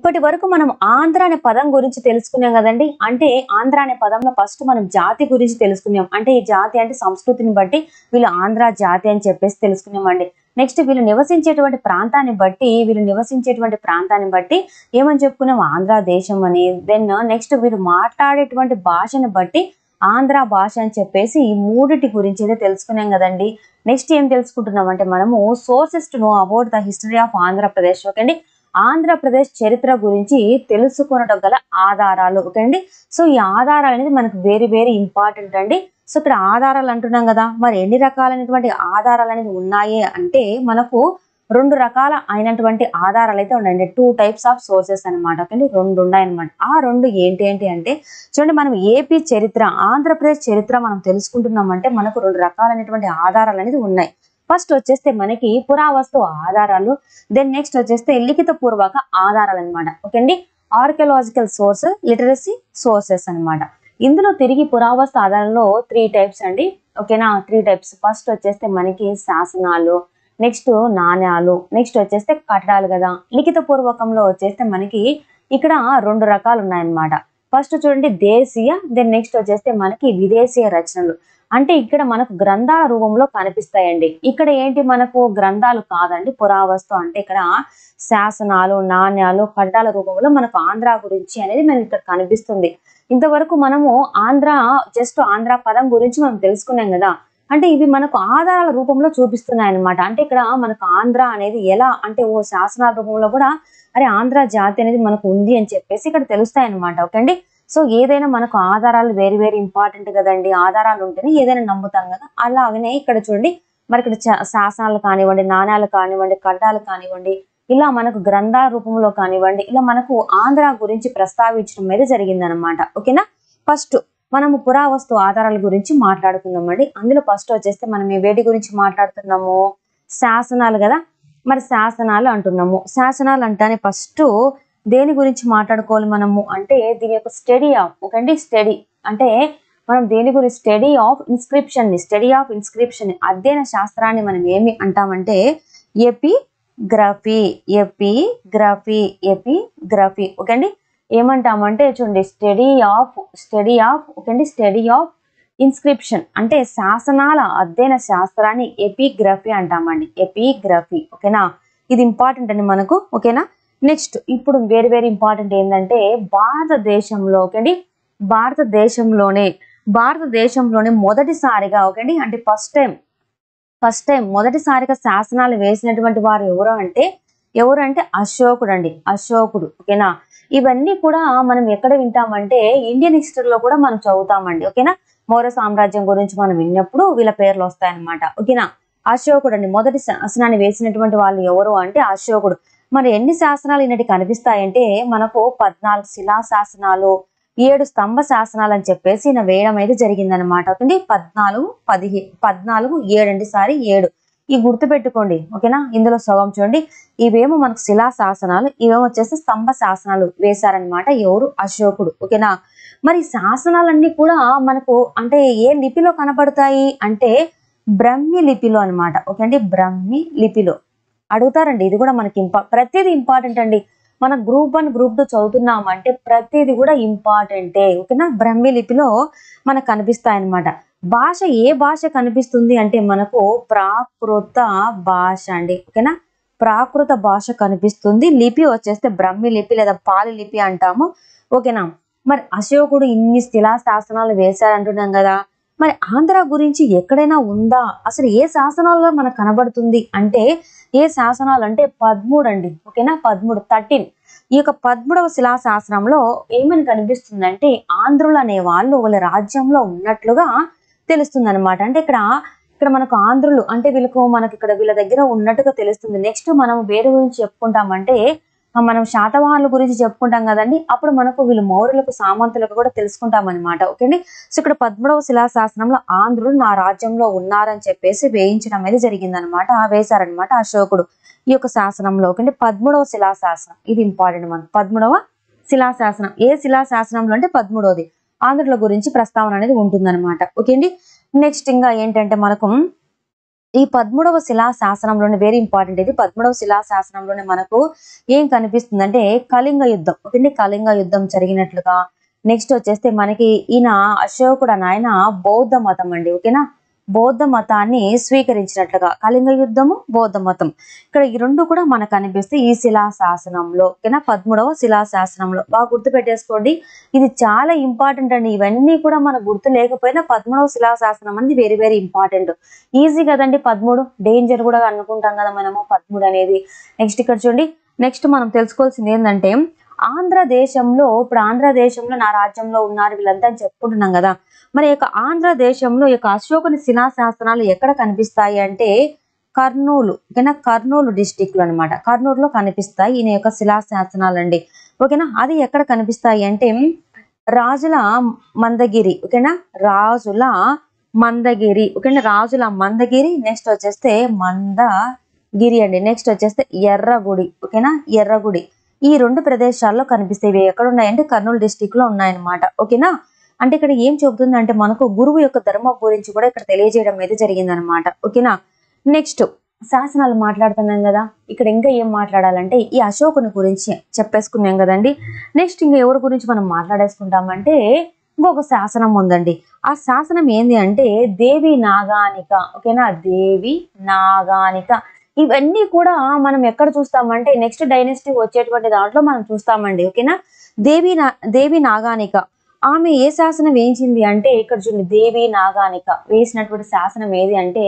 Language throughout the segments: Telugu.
ఇప్పటి వరకు మనం ఆంధ్ర అనే పదం గురించి తెలుసుకున్నాం కదండి అంటే ఆంధ్ర అనే పదంలో ఫస్ట్ మనం జాతి గురించి తెలుసుకున్నాం అంటే ఈ జాతి అంటే సంస్కృతిని బట్టి వీళ్ళు ఆంధ్ర జాతి అని చెప్పేసి తెలుసుకున్నామండి నెక్స్ట్ వీళ్ళు నివసించేటువంటి ప్రాంతాన్ని బట్టి వీళ్ళు నివసించేటువంటి ప్రాంతాన్ని బట్టి ఏమని చెప్పుకున్నాం ఆంధ్ర దేశం అని దెన్ నెక్స్ట్ వీళ్ళు మాట్లాడేటువంటి భాషను బట్టి ఆంధ్ర భాష అని చెప్పేసి ఈ మూడిటి గురించి అయితే తెలుసుకున్నాం కదండి నెక్స్ట్ ఏం తెలుసుకుంటున్నాం అంటే మనము sources to know about the history of Andhra Pradesh okay అండి ఆంధ్రప్రదేశ్ చరిత్ర గురించి తెలుసుకునడం గల ఆధారాలు ఓకే అండి సో ఈ ఆధారాలు అనేది మనకు వేరే వేరే ఇంపార్టెంట్ అండి సో ఇక్కడ ఆధారాలు అంటున్నాం కదా మరి ఎన్ని రకాలైనటువంటి ఆధారాలు అనేది ఉన్నాయి అంటే మనకు రెండు రకాల అయినటువంటి ఆధారాలు అయితే ఉన్నాయండి టూ టైప్స్ ఆఫ్ సోర్సెస్ అనమాట ఓకే అండి రెండు ఉన్నాయన్నమాట ఆ రెండు ఏంటి ఏంటి అంటే చూడండి మనం ఏపీ చరిత్ర ఆంధ్రప్రదేశ్ చరిత్ర మనం తెలుసుకుంటున్నామంటే మనకు రెండు రకాలైనటువంటి ఆధారాలు అనేది ఉన్నాయి ఫస్ట్ వచ్చేస్తే మనకి పురావస్తు ఆధారాలు దెన్ నెక్స్ట్ వచ్చేస్తే లిఖిత పూర్వక ఆధారాలు అనమాట ఓకే అండి ఆర్కియలాజికల్ సోర్స్ లిటరసీ సోర్సెస్ అన్నమాట ఇందులో తిరిగి పురావస్తు ఆధారాల్లో త్రీ టైప్స్ అండి ఓకేనా త్రీ టైప్స్ ఫస్ట్ వచ్చేస్తే మనకి శాసనాలు నెక్స్ట్ నాణ్యాలు నెక్స్ట్ వచ్చేస్తే కట్టడాలు కదా లిఖిత పూర్వకంలో వచ్చేస్తే మనకి ఇక్కడ రెండు రకాలు ఉన్నాయన్నమాట ఫస్ట్ చూడండి దేశీయ దెన్ నెక్స్ట్ వచ్చేస్తే మనకి విదేశీయ రచనలు అంటే ఇక్కడ మనకు గ్రంథాల రూపంలో కనిపిస్తాయండి ఇక్కడ ఏంటి మనకు గ్రంథాలు కాదండి పురావస్తు అంటే ఇక్కడ శాసనాలు నాణ్యాలు కట్టడాల రూపంలో మనకు ఆంధ్ర గురించి అనేది మనకి ఇక్కడ కనిపిస్తుంది ఇంతవరకు మనము ఆంధ్ర జస్ట్ ఆంధ్ర పదం గురించి మనం తెలుసుకున్నాం కదా అంటే ఇవి మనకు ఆధారాల రూపంలో చూపిస్తున్నాయి అన్నమాట అంటే ఇక్కడ మనకు ఆంధ్ర అనేది ఎలా అంటే ఓ శాసనాల రూపంలో కూడా అరే ఆంధ్ర జాతి అనేది మనకు ఉంది అని చెప్పేసి ఇక్కడ తెలుస్తాయి అనమాట ఓకే అండి సో ఏదైనా మనకు ఆధారాలు వేరు వేరు ఇంపార్టెంట్ కదండి ఆధారాలు ఉంటేనే ఏదైనా నమ్ముతాం కదా అలాగనే ఇక్కడ చూడండి మరి ఇక్కడ చ- శాసనాలు కానివ్వండి నాణ్యాలు కానివ్వండి కడ్డాలు కానివ్వండి ఇలా మనకు గ్రంథాల రూపంలో కానివ్వండి ఇలా మనకు ఆంధ్ర గురించి ప్రస్తావించడం మీద జరిగిందనమాట ఓకేనా ఫస్ట్ మనము పురావస్తు ఆధారాల గురించి మాట్లాడుకుందామండి అందులో ఫస్ట్ వచ్చేస్తే మనం ఈ వేటి గురించి మాట్లాడుతున్నాము శాసనాలు కదా మరి శాసనాలు అంటున్నాము శాసనాలు అంటానే ఫస్ట్ దేని గురించి మాట్లాడుకోవాలి మనము అంటే దీని యొక్క స్టడీ ఆఫ్ ఓకండి స్టడీ అంటే మనం దేని గురించి స్టడీ ఆఫ్ ఇన్స్క్రిప్షన్ ని స్టడీ ఆఫ్ ఇన్స్క్రిప్షన్ అధ్యయన శాస్త్రాన్ని మనం ఏమి అంటామంటే ఎపిగ్రఫీ ఎపిగ్రఫీ ఎపిగ్రఫీ ఓకే అండి ఏమంటామంటే చూడండి study of study of okay అండి స్టడీ ఆఫ్ ఇన్స్క్రిప్షన్ అంటే శాసనాల అధ్యయన శాస్త్రాన్ని ఎపిగ్రఫీ అంటామండి ఎపిగ్రఫీ ఓకేనా ఇది ఇంపార్టెంట్ అండి మనకు ఓకేనా నెక్స్ట్ ఇప్పుడు వేరు వేరు ఇంపార్టెంట్ ఏంటంటే భారతదేశంలో ఓకే అండి భారతదేశంలోనే భారతదేశంలోనే మొదటిసారిగా ఓకే అండి అంటే ఫస్ట్ టైం ఫస్ట్ టైం మొదటిసారిగా శాసనాలు వేసినటువంటి వారు ఎవరు అంటే ఎవరు అంటే అశోకుడు అండి అశోకుడు ఓకేనా ఇవన్నీ కూడా మనం ఎక్కడ వింటామంటే ఇండియన్ హిస్టరీలో కూడా మనం చదువుతామండి ఓకేనా మౌర్య సామ్రాజ్యం గురించి మనం విన్నప్పుడు వీళ్ళ పేర్లు వస్తాయన్నమాట ఓకేనా అశోకుడు అండి మొదటి శాసనాన్ని వేసినటువంటి వాళ్ళు ఎవరు అంటే అశోకుడు మరి ఎన్ని శాసనాలు ఈనాటి కనిపిస్తాయంటే మనకు పద్నాలుగు శిలా శాసనాలు ఏడు స్తంభ శాసనాలు అని చెప్పేసి ఈయన వేయడం అయితే జరిగిందనమాట ఓకే పద్నాలుగు పదిహే పద్నాలుగు ఏడండి సారి ఏడు ఈ గుర్తు పెట్టుకోండి ఓకేనా ఇందులో సగం చూడండి ఇవేమో మనకు శిలా శాసనాలు ఇవేమో వచ్చేసి స్తంభ శాసనాలు వేశారనమాట ఎవరు అశోకుడు ఓకేనా మరి ఈ శాసనాలన్నీ కూడా మనకు అంటే ఏ లిపిలో కనబడతాయి అంటే బ్రహ్మి లిపిలో అన్నమాట ఓకే అండి బ్రహ్మి లిపిలో అడుగుతారండి ఇది కూడా మనకి ఇంపా ప్రతిదీ ఇంపార్టెంట్ అండి మన గ్రూప్ వన్ గ్రూప్ టూ చదువుతున్నాం అంటే ప్రతిదీ కూడా ఇంపార్టెంటే ఓకేనా బ్రహ్మి లిపిలో మనకు కనిపిస్తాయి అన్నమాట భాష ఏ భాష కనిపిస్తుంది అంటే మనకు ప్రాకృత భాష అండి ఓకేనా ప్రాకృత భాష కనిపిస్తుంది లిపి వచ్చేస్తే బ్రహ్మి లిపి లేదా పాలి లిపి అంటాము ఓకేనా మరి అశోకుడు ఇన్ని శిలా శాసనాలు వేశారంటున్నాం కదా మరి ఆంధ్ర గురించి ఎక్కడైనా ఉందా అసలు ఏ శాసనాల్లో మనకు కనబడుతుంది అంటే ఏ శాసనాలు అంటే పదమూడు అండి ఓకేనా పదమూడు థర్టీన్ ఈ యొక్క పదమూడవ శిలా శాసనంలో ఏమని కనిపిస్తుందంటే ఆంధ్రులు అనే వాళ్ళు వాళ్ళ రాజ్యంలో ఉన్నట్లుగా తెలుస్తుంది అనమాట అంటే ఇక్కడ ఇక్కడ మనకు ఆంధ్రులు అంటే వీళ్ళకు మనకి ఇక్కడ వీళ్ళ దగ్గర ఉన్నట్టుగా తెలుస్తుంది నెక్స్ట్ మనం వేరే గురించి చెప్పుకుంటామంటే ఆ, మనం శాతవాహనుల గురించి చెప్పుకుంటాం కదండి అప్పుడు మనకు వీళ్ళు మౌర్యులకు సామంతులకు కూడా తెలుసుకుంటాం అనమాట ఓకే అండి సో ఇక్కడ పద్మూడవ శిలాశాసనంలో ఆంధ్రులు నా రాజ్యంలో ఉన్నారని చెప్పేసి వేయించడం అనేది జరిగిందనమాట వేశారనమాట అశోకుడు ఈ యొక్క శాసనంలో ఓకే అండి పద్మూడవ శిలాశాసనం ఇది ఇంపార్టెంట్ మనకు పద్మూడవ శిలాశాసనం ఏ శిలాశాసనంలో అంటే పద్మూడవది ఆంధ్రుల గురించి ప్రస్తావన అనేది ఉంటుందన్నమాట ఓకే అండి నెక్స్ట్ ఇంకా ఏంటంటే మనకు ఈ పదమూడవ శిలా శాసనంలోనే వెరీ ఇంపార్టెంట్ ఇది పదమూడవ శిలా శాసనంలోనే మనకు ఏం కనిపిస్తుంది అంటే కళింగ యుద్ధం ఓకే కళింగ యుద్ధం జరిగినట్లుగా నెక్స్ట్ వచ్చేస్తే మనకి ఈయన అశోకుడు అని ఆయన బౌద్ధ మతం అండి ఓకేనా బౌద్ధ మతాన్ని స్వీకరించినట్లుగా కళింగ యుద్ధము బౌద్ధ మతం ఇక్కడ ఈ రెండు కూడా మనకు కనిపిస్తే ఈ శిలా శాసనంలో ఓకేనా పదమూడవ శిలా శాసనంలో బాగా గుర్తు పెట్టేసుకోండి ఇది చాలా ఇంపార్టెంట్ అండి ఇవన్నీ కూడా మనకు గుర్తు లేకపోయినా పదమూడవ శిలా శాసనం అనేది వెరీ వెరీ ఇంపార్టెంట్ ఈజీ కదండి పదమూడు డేంజర్ కూడా అనుకుంటాం కదా మనము పదమూడు అనేది నెక్స్ట్ ఇక్కడ చూడండి నెక్స్ట్ మనం తెలుసుకోవాల్సింది ఏంటంటే ఆంధ్రదేశంలో ఇప్పుడు ఆంధ్రదేశంలో నా రాజ్యంలో ఉన్నారు వీళ్ళంతా అని చెప్పుకుంటున్నాం కదా మరి ఈ యొక్క ఆంధ్రదేశంలో ఈ యొక్క అశోకుని శిలాశాసనాలు ఎక్కడ కనిపిస్తాయి అంటే కర్నూలు ఓకేనా కర్నూలు డిస్టిక్ లో అనమాట కర్నూలులో కనిపిస్తాయి ఈయన యొక్క శిలాశాసనాలు అండి ఓకేనా అది ఎక్కడ కనిపిస్తాయి అంటే రాజుల మందగిరి ఓకేనా రాజుల మందగిరి ఓకేనా రాజుల మందగిరి నెక్స్ట్ వచ్చేస్తే మందగిరి అండి నెక్స్ట్ వచ్చేస్తే ఎర్రగుడి ఓకేనా ఎర్రగుడి ఈ రెండు ప్రదేశాల్లో కనిపిస్తాయి ఇవి ఎక్కడ ఉన్నాయంటే కర్నూలు డిస్టిక్ లో ఉన్నాయన్నమాట ఓకేనా అంటే ఇక్కడ ఏం చెబుతుంది అంటే మనకు గురువు యొక్క ధర్మం గురించి కూడా ఇక్కడ తెలియజేయడం అయితే జరిగిందనమాట ఓకేనా నెక్స్ట్ శాసనాలు మాట్లాడుతున్నాం కదా ఇక్కడ ఇంకా ఏం మాట్లాడాలంటే ఈ అశోకుని గురించి చెప్పేసుకున్నాం కదండి నెక్స్ట్ ఇంకా ఎవరి గురించి మనం మాట్లాడేసుకుంటామంటే ఇంకొక శాసనం ఉందండి ఆ శాసనం ఏంది అంటే దేవి నాగానిక ఓకేనా దేవి నాగానిక ఇవన్నీ కూడా మనం ఎక్కడ చూస్తామంటే నెక్స్ట్ డైనెస్టీ వచ్చేటువంటి దాంట్లో మనం చూస్తామండి ఓకేనా దేవి నా దేవి నాగానిక ఆమె ఏ శాసనం వేయించింది అంటే ఇక్కడ చూడండి దేవి నాగానిక వేసినటువంటి శాసనం ఏది అంటే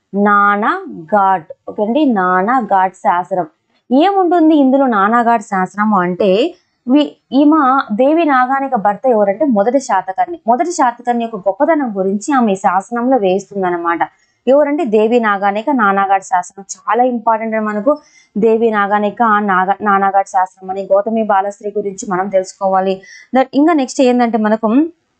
నానా ఘాట్ ఓకే అండి నానా ఘాట్ శాసనం ఏముంటుంది ఇందులో నానా ఘాట్ శాసనం అంటే వి- ఈమె దేవి నాగానిక భర్త ఎవరంటే మొదటి శాతకర్ణి మొదటి శాతకర్ణి యొక్క గొప్పతనం గురించి ఆమె ఈ శాసనంలో వేస్తుంది ఎవరంటే దేవి నాగానిక నానాఘాట్ శాసనం చాలా ఇంపార్టెంట్ మనకు దేవి నాగానిక నాగా నానాఘాట్ శాస్త్రం అని గౌతమి బాలశ్రీ గురించి మనం తెలుసుకోవాలి దట్ ఇంకా నెక్స్ట్ ఏంటంటే మనకు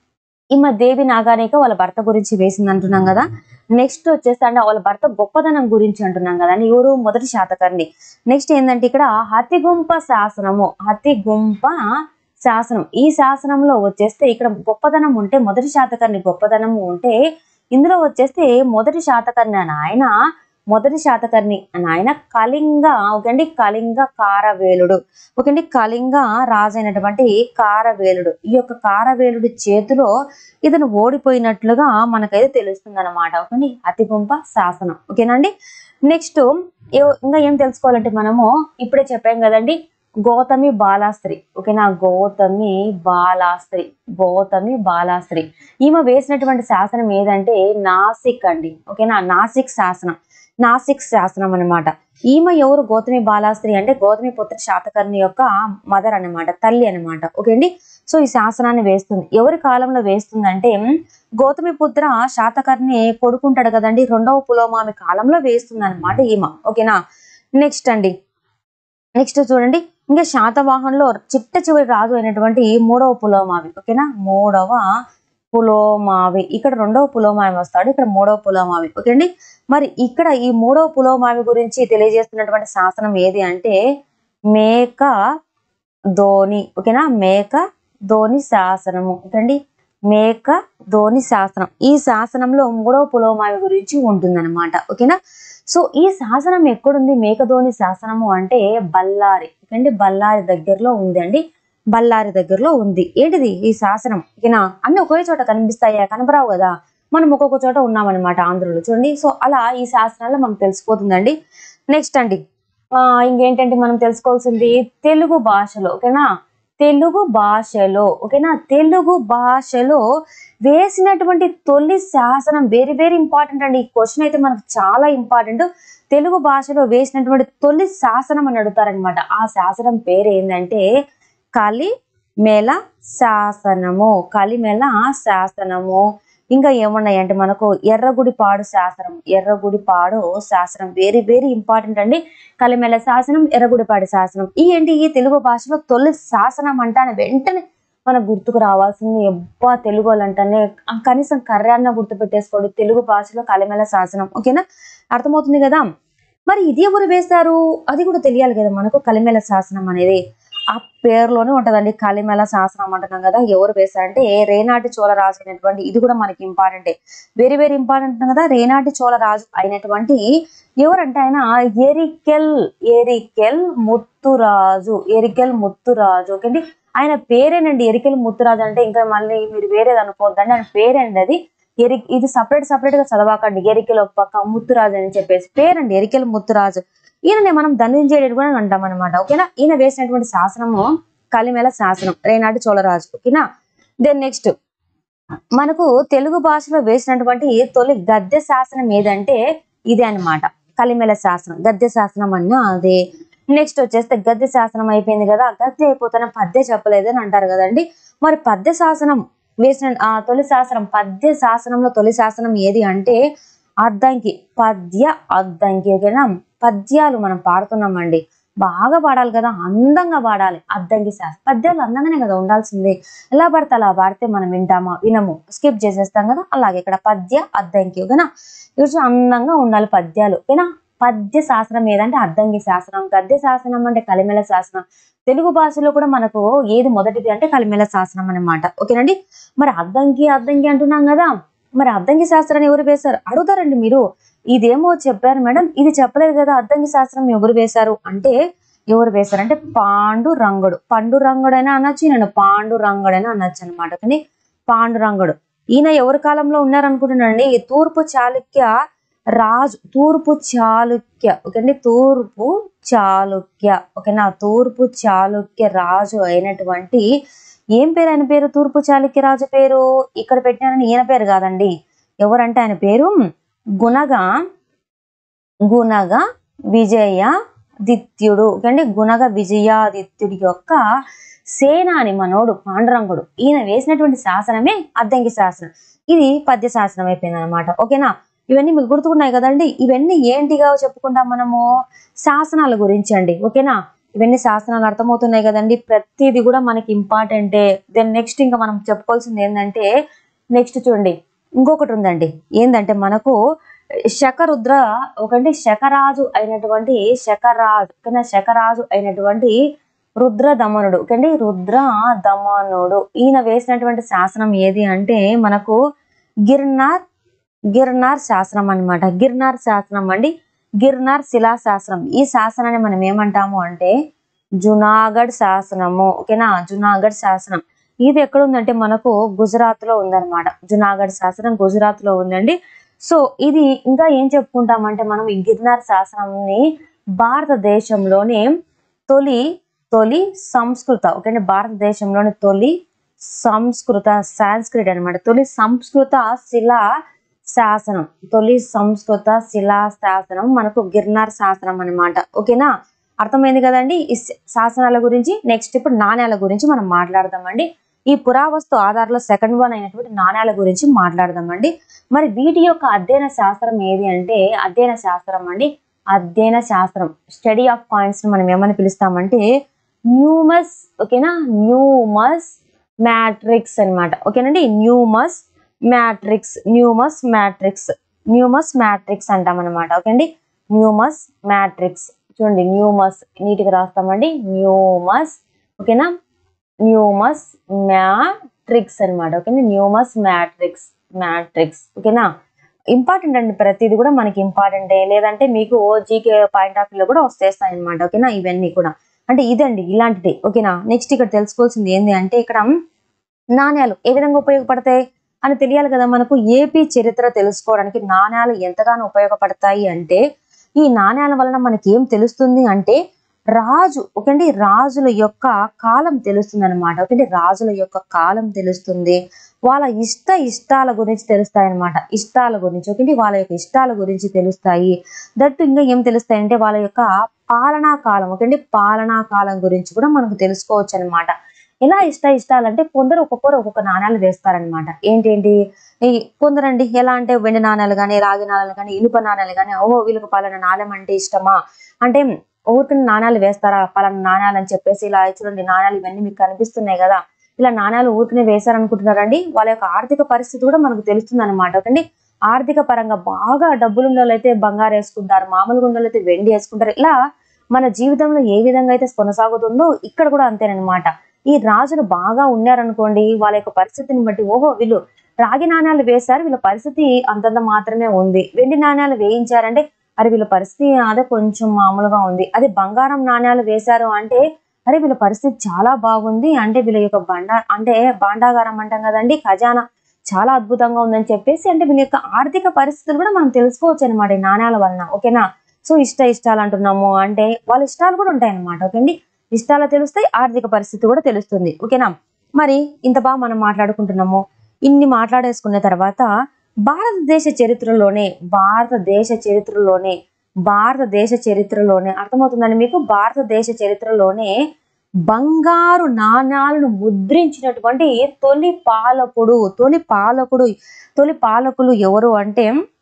ఈమె దేవి నాగానిక వాళ్ళ భర్త గురించి వేసింది అంటున్నాం కదా నెక్స్ట్ వచ్చేసి అంటే వాళ్ళ భర్త గొప్పదనం గురించి అంటున్నాం కదా అని ఎవరు మొదటి శాతకర్ణి నెక్స్ట్ ఏంటంటే ఇక్కడ హతిగుంప శాసనము హతిగుంప శాసనం ఈ శాసనంలో వచ్చేస్తే ఇక్కడ గొప్పదనం ఉంటే మొదటి శాతకర్ణి గొప్పదనం ఉంటే ఇందులో వచ్చేస్తే మొదటి శాతకర్ణి అని ఆయన మొదటి శాతకర్ణి అని ఆయన కళింగ ఓకేండి కళింగ కారవేలుడు ఓకేండి కళింగ రాజైనటువంటి కారవేలుడు ఈ యొక్క కారవేలుడి చేతిలో ఇతను ఓడిపోయినట్లుగా మనకైతే తెలుస్తుంది అనమాట ఓకేండి అతిగుంప శాసనం ఓకేనండి నెక్స్ట్ ఇంకా ఏం తెలుసుకోవాలంటే మనము ఇప్పుడే చెప్పాం కదండి గౌతమి బాలాస్త్రి ఓకేనా గౌతమి బాలాస్త్రి గౌతమి బాలాస్త్రి ఈమె వేసినటువంటి శాసనం ఏదంటే నాసిక్ అండి ఓకేనా నాసిక్ శాసనం నాసిక్ శాసనం అన్నమాట ఈమె ఎవరు గౌతమి బాలాస్త్రి అంటే గౌతమి పుత్ర శాతకర్ణి యొక్క మదర్ అన్నమాట తల్లి అన్నమాట ఓకే అండి సో ఈ శాసనాన్ని వేస్తుంది ఎవరి కాలంలో వేస్తుంది అంటే గౌతమి పుత్ర శాతకర్ణి కొడుకుంటాడు కదండి రెండవ పులోమామి కాలంలో వేస్తుంది అనమాట ఈమె ఓకేనా నెక్స్ట్ అండి నెక్స్ట్ చూడండి ఇంకా శాతవాహనంలో చిట్ట చివరి రాజు అయినటువంటి మూడవ పులోమావి ఓకేనా మూడవ పులోమావి ఇక్కడ రెండవ పులోమావి వస్తాడు ఇక్కడ మూడవ పులోమావి ఓకే అండి మరి ఇక్కడ ఈ మూడవ పులోమావి గురించి తెలియజేస్తున్నటువంటి శాసనం ఏది అంటే మేక ధోని ఓకేనా మేక ధోని శాసనము ఓకేండి మేక ధోని శాసనం ఈ శాసనంలో మూడవ పులోమావి గురించి ఉంటుందన్నమాట ఓకేనా సో ఈ శాసనం ఎక్కడుంది మేకధోని శాసనము అంటే బళ్ళారి ఓకేండి బళ్ళారి దగ్గరలో ఉంది అండి బళ్ళారి దగ్గరలో ఉంది ఏంటిది ఈ శాసనం ఓకేనా అన్ని ఒకే చోట కనిపిస్తాయా కనపరావు కదా మనం ఒక్కొక్క చోట ఉన్నామన్నమాట ఆంధ్రలో చూడండి సో అలా ఈ శాసనాల్లో మనకు తెలిసిపోతుందండి నెక్స్ట్ అండి ఆ, ఇంకేంటంటే మనం తెలుసుకోవాల్సింది తెలుగు భాషలో ఓకేనా తెలుగు భాషలో ఓకేనా తెలుగు భాషలో వేసినటువంటి తొలి శాసనం వెరీ వెరీ ఇంపార్టెంట్ అండి ఈ క్వశ్చన్ అయితే మనకు చాలా ఇంపార్టెంట్ తెలుగు భాషలో వేసినటువంటి తొలి శాసనం అని అడుగుతారనమాట ఆ శాసనం పేరు ఏంటంటే కలిమెల శాసనము కలిమెల శాసనము ఇంకా ఏమున్నాయంటే మనకు ఎర్రగుడిపాడు శాసనం ఎర్రగుడిపాడు శాసనం వెరీ వెరీ ఇంపార్టెంట్ అండి కలిమెల శాసనం ఎర్రగుడిపాడు శాసనం ఈ ఏంటి ఈ తెలుగు భాషలో తొలి శాసనం అంటానే వెంటనే మనకు గుర్తుకు రావాల్సింది ఎబ్బా తెలుగు వాళ్ళు అంటేనే ఆ కనీసం కర్రాన్న గుర్తు పెట్టేసుకోండి తెలుగు భాషలో కలిమెల శాసనం ఓకేనా అర్థమవుతుంది కదా మరి ఇది ఎవరు వేస్తారు అది కూడా తెలియాలి కదా మనకు కలిమెల శాసనం అనేది ఆ పేరులోనే ఉంటదండి కలిమెల శాసనం అంటున్నాం కదా ఎవరు వేశారంటే రేనాటి చోళ రాజు అయినటువంటి ఇది కూడా మనకి ఇంపార్టెంటే వెరీ వెరీ ఇంపార్టెంట్ కదా రేనాటి చోళ రాజు అయినటువంటి ఎవరంటే ఆయన ఎరికెల్ ఎరికెల్ ముత్తురాజు ఎరికెల్ ముత్తురాజు ఓకే అండి ఆయన పేరేనండి ఎరికెల్ ముత్తురాజు అంటే ఇంకా మళ్ళీ మీరు వేరేది అనుకోవద్దండి ఆయన పేరండి అది ఎరి ఇది సపరేట్ సపరేట్ గా చదవకండి ఎరికెల్ ఒక పక్క ముత్తురాజు అని చెప్పేసి పేరండి ఎరికెల్ ముత్తురాజు ఈయననే మనం ధనుంజయుడు కూడా అంటాం అనమాట ఓకేనా ఈయన వేసినటువంటి శాసనము కలిమెల శాసనం రేనాటి చోళరాజు ఓకేనా దెన్ నెక్స్ట్ మనకు తెలుగు భాషలో వేసినటువంటి తొలి గద్య శాసనం ఏదంటే ఇదే అన్నమాట కలిమెల శాసనం గద్య శాసనం అన్న అదే నెక్స్ట్ వచ్చేస్తే గద్య శాసనం అయిపోయింది కదా గద్య అయిపోతున్న పద్య చెప్పలేదు అని అంటారు కదండి మరి పద్య శాసనం వేసిన ఆ తొలి శాసనం పద్య శాసనంలో తొలి శాసనం ఏది అంటే అద్దంకి పద్య అద్దంకి ఓకేనా పద్యాలు మనం పాడుతున్నామండి బాగా పాడాలి కదా అందంగా పాడాలి అద్దంకి శాస్త్రం పద్యాలు అందంగానే కదా ఉండాల్సిందే ఎలా పడితే అలా పాడితే మనం వింటామా వినము స్కిప్ చేసేస్తాం కదా అలాగే ఇక్కడ పద్య అద్దంకి ఓకేనా కొంచెం అందంగా ఉండాలి పద్యాలు ఓకేనా పద్య శాస్త్రం ఏదంటే అద్దంకి శాస్త్రం గద్య శాసనం అంటే కలిమెల శాసనం తెలుగు భాషలో కూడా మనకు ఏది మొదటిది అంటే కలిమెల శాసనం అన్నమాట ఓకేనండి మరి అద్దంకి అద్దంకి అంటున్నాం కదా మరి అద్దంకి శాస్త్రాన్ని ఎవరు వేశారు అడుగుతారండి మీరు ఇదేమో చెప్పారు మేడం ఇది చెప్పలేదు కదా అద్దంకి శాస్త్రం ఎవరు వేశారు అంటే ఎవరు వేశారు అంటే పాండు రంగుడు పండు రంగుడైనా అనొచ్చు నేను పాండు రంగుడైనా అనొచ్చు అనమాట కానీ పాండు రంగుడు ఈయన ఎవరి కాలంలో ఉన్నారనుకుంటున్నానండి ఈ తూర్పు చాళుక్య రాజు తూర్పు చాళుక్య ఓకేండి తూర్పు చాళుక్య ఓకేనా తూర్పు చాళుక్య రాజు అయినటువంటి ఏం పేరు ఆయన పేరు తూర్పు చాళుక్య రాజు పేరు ఇక్కడ పెట్టినారని ఈయన పేరు కాదండి ఎవరంటే ఆయన పేరు గుణగా గుణగా విజయాదిత్యుడు ఓకేండి గుణగ విజయాదిత్యుడి యొక్క సేనాని మనోడు పాండురంగుడు ఈయన వేసినటువంటి శాసనమే అద్దంకి శాసనం ఇది పద్య శాసనం అయిపోయింది అనమాట ఓకేనా ఇవన్నీ మీకు గుర్తుకున్నాయి కదండి ఇవన్నీ ఏంటిగా చెప్పుకుంటాం మనము శాసనాల గురించి అండి ఓకేనా ఇవన్నీ శాసనాలు అర్థమవుతున్నాయి కదండి ప్రతిది కూడా మనకి ఇంపార్టెంటే దెన్ నెక్స్ట్ ఇంకా మనం చెప్పుకోవాల్సింది ఏంటంటే నెక్స్ట్ చూడండి ఇంకొకటి ఉందండి ఏంటంటే మనకు శకరుద్ర ఒకటి శకరాజు అయినటువంటి శకరాజు ఓకేనా శకరాజు అయినటువంటి రుద్ర దమనుడు ఓకేండి రుద్ర దమనుడు ఈయన వేసినటువంటి శాసనం ఏది అంటే మనకు గిర్నార్ గిర్నార్ శాసనం అన్నమాట గిర్నార్ శాసనం అండి గిర్నార్ శిలా శాసనం ఈ శాసనాన్ని మనం ఏమంటాము అంటే జునాగఢ్ శాసనము ఓకేనా జునాగఢ్ శాసనం ఇది ఎక్కడ ఉందంటే మనకు గుజరాత్ లో ఉందన్నమాట జునాగఢ్ శాసనం గుజరాత్ లో ఉందండి సో ఇది ఇంకా ఏం చెప్పుకుంటామంటే మనం ఈ గిర్నార్ శాసనంని భారతదేశంలోనే తొలి తొలి సంస్కృత ఓకే భారతదేశంలోని తొలి సంస్కృత సాంస్క్రిట్ అన్నమాట తొలి సంస్కృత శిలా శాసనం తొలి సంస్కృత శిలా శాసనం మనకు గిర్నార్ శాసనం అన్నమాట ఓకేనా అర్థమైంది కదండి ఈ శ- శాసనాల గురించి నెక్స్ట్ ఇప్పుడు నాణ్యాల గురించి మనం మాట్లాడదామండి ఈ పురావస్తు ఆధారంలో సెకండ్ వన్ అయినటువంటి నాణ్యాల గురించి మాట్లాడదామండి మరి వీటి యొక్క అధ్యయన శాస్త్రం ఏది అంటే అధ్యయన శాస్త్రం అండి అధ్యయన శాస్త్రం స్టడీ ఆఫ్ కాయిన్స్ మనం ఏమని పిలుస్తామంటే న్యూమస్ ఓకేనా న్యూమస్ మ్యాట్రిక్స్ అన్నమాట ఓకేనండి numismatics numismatics numismatics అంటాం అనమాట ఓకే అండి న్యూమస్ మ్యాట్రిక్స్ చూడండి న్యూమస్ నీట్గా రాస్తామండి న్యూమస్ ఓకేనా న్యూమస్ మ్యాట్రిక్స్ అనమాట ఓకేనా న్యూమస్ మ్యాట్రిక్స్ మ్యాట్రిక్స్ ఓకేనా ఇంపార్టెంట్ అండి ప్రతిది కూడా మనకి ఇంపార్టెంటే లేదంటే మీకు జీకే పాయింట్ ఆఫ్ వ్యూలో కూడా వస్తేస్తాయి అనమాట ఓకేనా ఇవన్నీ కూడా అంటే ఇదండి ఇలాంటిది ఓకేనా నెక్స్ట్ ఇక్కడ తెలుసుకోవాల్సింది ఏంటి అంటే ఇక్కడ నాణ్యాలు ఏ విధంగా ఉపయోగపడతాయి అని తెలియాలి కదా మనకు ఏపీ చరిత్ర తెలుసుకోవడానికి నాణ్యాలు ఎంతగానో ఉపయోగపడతాయి అంటే ఈ నాణ్యాల వలన మనకి ఏం తెలుస్తుంది అంటే రాజు ఒకండి రాజుల యొక్క కాలం తెలుస్తుంది అనమాట ఒకటి రాజుల యొక్క కాలం తెలుస్తుంది వాళ్ళ ఇష్ట ఇష్టాల గురించి తెలుస్తాయి అనమాట ఇష్టాల గురించి ఒకటి వాళ్ళ యొక్క ఇష్టాల గురించి తెలుస్తాయి దట్టు ఇంకా ఏం తెలుస్తాయి అంటే వాళ్ళ యొక్క పాలనా కాలం ఒకటి పాలనా కాలం గురించి కూడా మనకు తెలుసుకోవచ్చు అనమాట ఎలా ఇష్ట ఇష్టాలంటే కొందరు ఒక్కొక్కరు ఒక్కొక్క నాణ్యాలు వేస్తారనమాట ఏంటేంటి ఈ కొందరండి ఎలా అంటే వెండి నాణ్యాలు కానీ రాగి నాణ్యాలు కానీ ఇనుప నాణ్యాలు కానీ ఓహో వీళ్ళకి పలానా నాణ్యం అంటే ఇష్టమా అంటే ఊరికి నాణ్యాలు వేస్తారా పలానా నాణ్యాలు అని చెప్పేసి ఇలా చూడండి నాణ్యాలు ఇవన్నీ మీకు కనిపిస్తున్నాయి కదా ఇలా నాణ్యాలు ఊరికనే వేశారనుకుంటున్నారండి వాళ్ళ యొక్క ఆర్థిక పరిస్థితి కూడా మనకు తెలుస్తుంది అనమాట ఓకండి ఆర్థిక పరంగా బాగా డబ్బులు ఉన్న వాళ్ళైతే బంగారు వేసుకుంటారు మామూలుగా ఉన్న వాళ్ళైతే వెండి వేసుకుంటారు ఇలా మన జీవితంలో ఏ విధంగా అయితే కొనసాగుతుందో ఇక్కడ కూడా అంతేనమాట ఈ రాజులు బాగా ఉన్నారనుకోండి వాళ్ళ యొక్క పరిస్థితిని బట్టి ఓహో వీళ్ళు రాగి నాణ్యాలు వేశారు వీళ్ళ పరిస్థితి అంతంత మాత్రమే ఉంది వెండి నాణ్యాలు వేయించారంటే అరే వీళ్ళ పరిస్థితి అదే కొంచెం మామూలుగా ఉంది అదే బంగారం నాణ్యాలు వేశారు అంటే అరే వీళ్ళ పరిస్థితి చాలా బాగుంది అంటే వీళ్ళ యొక్క బండా అంటే భాండాగారం అంటాం కదండి ఖజానా చాలా అద్భుతంగా ఉందని చెప్పేసి అంటే వీళ్ళ యొక్క ఆర్థిక పరిస్థితులు కూడా మనం తెలుసుకోవచ్చు అనమాట ఈ నాణ్యాల వలన ఓకేనా సో ఇష్ట ఇష్టాలు అంటున్నాము అంటే వాళ్ళ ఇష్టాలు కూడా ఉంటాయి అనమాట ఓకే అండి ఇష్టాలు తెలుస్తాయి ఆర్థిక పరిస్థితి కూడా తెలుస్తుంది ఓకేనా మరి ఇంత బాగా మనం మాట్లాడుకుంటున్నాము ఇన్ని మాట్లాడేసుకున్న తర్వాత భారతదేశ చరిత్రలోనే భారతదేశ చరిత్రలోనే భారతదేశ చరిత్రలోనే అర్థమవుతుందండి మీకు భారతదేశ చరిత్రలోనే బంగారు నాణాలను ముద్రించినటువంటి తొలి పాలకుడు తొలి పాలకుడు తొలి పాలకులు ఎవరు అంటే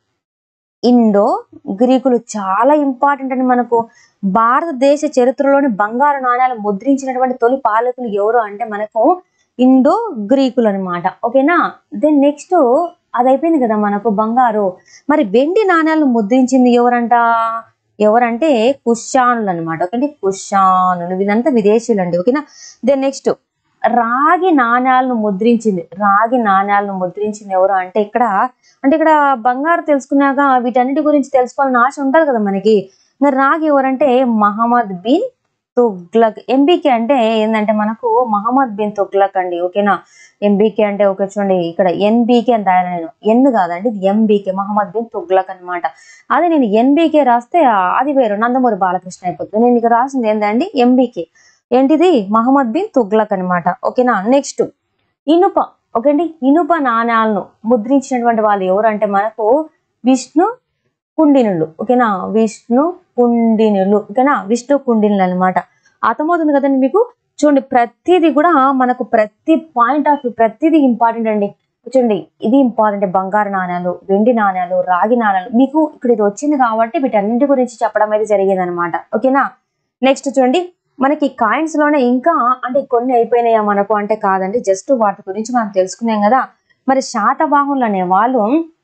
ఇండో గ్రీకులు చాలా ఇంపార్టెంట్ అని మనకు భారతదేశ చరిత్రలోని బంగారు నాణాలు ముద్రించినటువంటి తొలి పాలకులు ఎవరు అంటే మనకు ఇండో గ్రీకులు అనమాట ఓకేనా దెన్ నెక్స్ట్ అది అయిపోయింది కదా మనకు బంగారు మరి వెండి నాణాలను ముద్రించింది ఎవరంట ఎవరంటే కుషానులు అనమాట ఓకే కుషానులు వీళ్ళంతా విదేశీయులు అండి ఓకేనా దెన్ నెక్స్ట్ రాగి నాణాలను ముద్రించింది రాగి నాణాలను ముద్రించింది ఎవరు అంటే ఇక్కడ అంటే ఇక్కడ బంగారు తెలుసుకున్నాక వీటన్నిటి గురించి తెలుసుకోవాలని ఆశ ఉంటుంది కదా మనకి మరి రాగి ఎవరంటే మహమ్మద్ బిన్ తుగ్లక్ ఎంబీకే అంటే ఏంటంటే మనకు మహమ్మద్ బిన్ తుగ్లక్ అండి ఓకేనా ఎంబీకే అంటే ఓకే చూడండి ఇక్కడ ఎన్బీకే అని రాయాలి నేను ఎన్ కాదండి ఇది ఎంబీకే మహమ్మద్ బిన్ తుగ్లక్ అన్నమాట అదే నేను ఎన్బీకే రాస్తే ఆ, అది వేరు నందమూరి బాలకృష్ణ అయిపోతుంది నేను ఇక్కడ రాసింది ఏంటండి ఎంబీకే ఏంటిది మహమ్మద్ బిన్ తుగ్లక్ అన్నమాట ఓకేనా నెక్స్ట్ ఇనుప ఓకే అండి ఇనుప నాణాలను ముద్రించినటువంటి వాళ్ళు ఎవరంటే మనకు విష్ణు కుండినులు ఓకేనా విష్ణు కుండినులు ఓకేనా విష్ణు కుండినులు అన్నమాట అర్థమవుతుంది కదండి మీకు చూడండి ప్రతిదీ కూడా మనకు ప్రతి పాయింట్ ఆఫ్ వ్యూ ప్రతిదీ ఇంపార్టెంట్ అండి చూడండి ఇది ఇంపార్టెంట్ బంగారు నాణ్యాలు వెండి నాణ్యాలు రాగి నాణ్యాలు మీకు ఇక్కడ ఇది వచ్చింది కాబట్టి వీటన్నింటి గురించి చెప్పడం అయితే జరిగింది అనమాట ఓకేనా నెక్స్ట్ చూడండి మనకి కాయిన్స్ లోనే ఇంకా అంటే కొన్ని అయిపోయినాయా మనకు అంటే కాదండి జస్ట్ వాటి గురించి మనం తెలుసుకున్నాం కదా మరి శాతవాహనులు అనే వాళ్ళు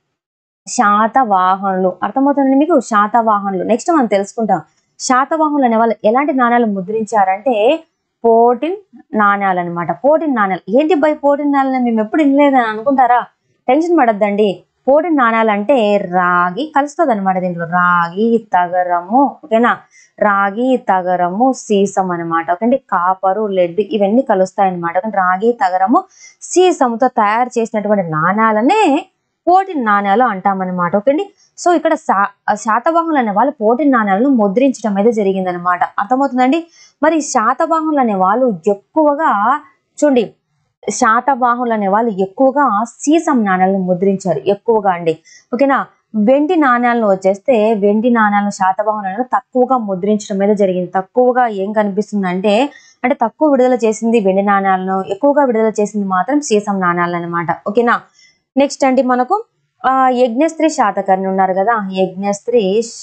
శాతవాహనులు అర్థమవుతుందండి మీకు శాతవాహనులు నెక్స్ట్ మనం తెలుసుకుంటాం శాతవాహనులు అనే వాళ్ళు ఎలాంటి నాణ్యాలు ముద్రించారంటే పోటిన్ నాణ్యాలు అనమాట పోటిన్ నాణ్యాలు ఏంటి బై పోటిన్ నాణ్యాలు మేము ఎప్పుడు వినలేదని అనుకుంటారా టెన్షన్ పడద్దండి పోటిన్ నాణ్యాలు అంటే రాగి కలుస్తుంది అనమాట దీంట్లో రాగి తగరము ఓకేనా రాగి తగరము సీసం అనమాట ఓకే కాపరు లెడ్ ఇవన్నీ కలుస్తాయి అనమాట రాగి తగరము సీసంతో తయారు చేసినటువంటి నాణ్యాలనే పోటిన్ నాణ్యాలు అంటామన్నమాట ఓకే అండి సో ఇక్కడ శా శాతవాహనులు అనే వాళ్ళు పోటిన్ నాణ్యాలను ముద్రించడం అయితే జరిగిందనమాట అర్థమవుతుందండి మరి శాతవాహనులు అనే వాళ్ళు ఎక్కువగా చూడండి శాతవాహనులు అనే వాళ్ళు ఎక్కువగా సీసం నాణ్యాలను ముద్రించారు ఎక్కువగా అండి ఓకేనా వెండి నాణ్యాలను వచ్చేస్తే వెండి నాణ్యాలను శాతవాహనులను తక్కువగా ముద్రించడం మీద జరిగింది తక్కువగా ఏం కనిపిస్తుంది అంటే అంటే తక్కువ విడుదల చేసింది వెండి నాణ్యాలను ఎక్కువగా విడుదల చేసింది మాత్రం సీసం నాణ్యాలు అనమాట ఓకేనా నెక్స్ట్ అండి మనకు ఆ యజ్ఞస్త్రీ శాతకర్ణి ఉన్నారు కదా యజ్ఞస్త్రీ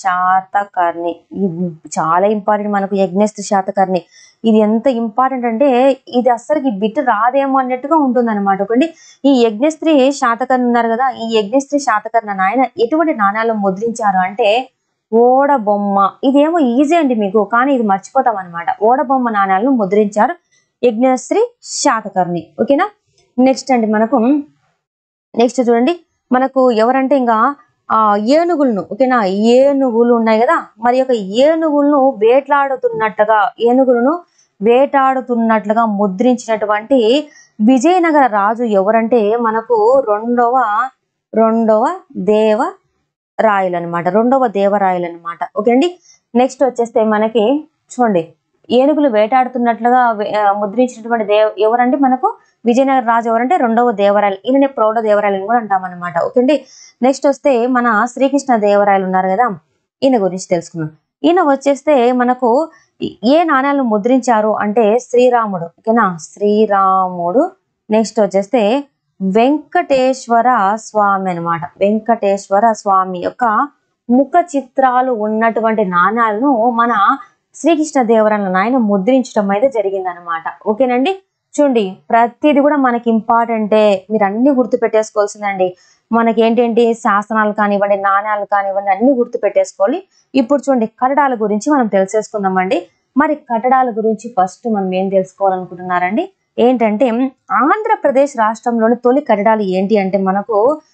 శాతకర్ణి ఇది చాలా ఇంపార్టెంట్ మనకు యజ్ఞస్త్రీ శాతకర్ణి ఇది ఎంత ఇంపార్టెంట్ అంటే ఇది అస్సలు బిట్ రాదేమో అన్నట్టుగా ఉంటుంది అనమాట ఒకటి ఈ యజ్ఞస్త్రీ శాతకర్ణి ఉన్నారు కదా ఈ యజ్ఞస్త్రీ శాతకర్ణి అని ఆయన ఎటువంటి నాణ్యాలు ముద్రించారు అంటే ఓడ బొమ్మ ఇదేమో ఈజీ అండి మీకు కానీ ఇది మర్చిపోతాం అనమాట ఓడ బొమ్మ నాణ్యాలను ముద్రించారు యజ్ఞశ్రీ శాతకర్ణి ఓకేనా నెక్స్ట్ అండి మనకు నెక్స్ట్ చూడండి మనకు ఎవరంటే ఇంకా ఆ ఏనుగులను ఓకేనా ఏనుగులు ఉన్నాయి కదా మరి యొక్క ఏనుగులను వేటాడుతున్నట్టుగా ఏనుగులను వేటాడుతున్నట్లుగా ముద్రించినటువంటి విజయనగర రాజు ఎవరంటే మనకు రెండవ రెండవ దేవ రాయలు అనమాట రెండవ దేవరాయలు అనమాట ఓకే అండి నెక్స్ట్ వచ్చేస్తే మనకి చూడండి ఏనుగులు వేటాడుతున్నట్లుగా వే- ఆ, ముద్రించినటువంటి దేవ ఎవరంటే మనకు విజయనగర రాజు ఎవరంటే రెండవ దేవరాయలు ఈయననే ప్రౌఢ దేవరాయలు కూడా అంటాం అనమాట ఓకే అండి నెక్స్ట్ వస్తే మన శ్రీకృష్ణ దేవరాయలు ఉన్నారు కదా ఈయన గురించి తెలుసుకుందాం ఈయన వచ్చేస్తే మనకు ఏ నాణ్యాలను ముద్రించారు అంటే శ్రీరాముడు ఓకేనా శ్రీరాముడు నెక్స్ట్ వచ్చేస్తే వెంకటేశ్వర స్వామి అన్నమాట వెంకటేశ్వర స్వామి యొక్క ముఖ చిత్రాలు ఉన్నటువంటి నాణ్యాలను మన శ్రీకృష్ణ దేవరాయల నాయన ముద్రించడం అయితే జరిగిందనమాట ఓకేనండి చూడండి ప్రతిది కూడా మనకి ఇంపార్టెంటే మీరు అన్ని గుర్తు పెట్టేసుకోవాల్సిందండి మనకి ఏంటంటి శాసనాలు కానివ్వండి నాణ్యాలు కానివ్వండి అన్ని గుర్తు పెట్టేసుకోవాలి ఇప్పుడు చూడండి కట్టడాల గురించి మనం తెలిసేసుకుందామండి మరి కట్టడాల గురించి ఫస్ట్ మనం ఏం తెలుసుకోవాలనుకుంటున్నారండి ఏంటంటే ఆంధ్రప్రదేశ్ రాష్ట్రంలోని తొలి కట్టడాలు ఏంటి అంటే మనకు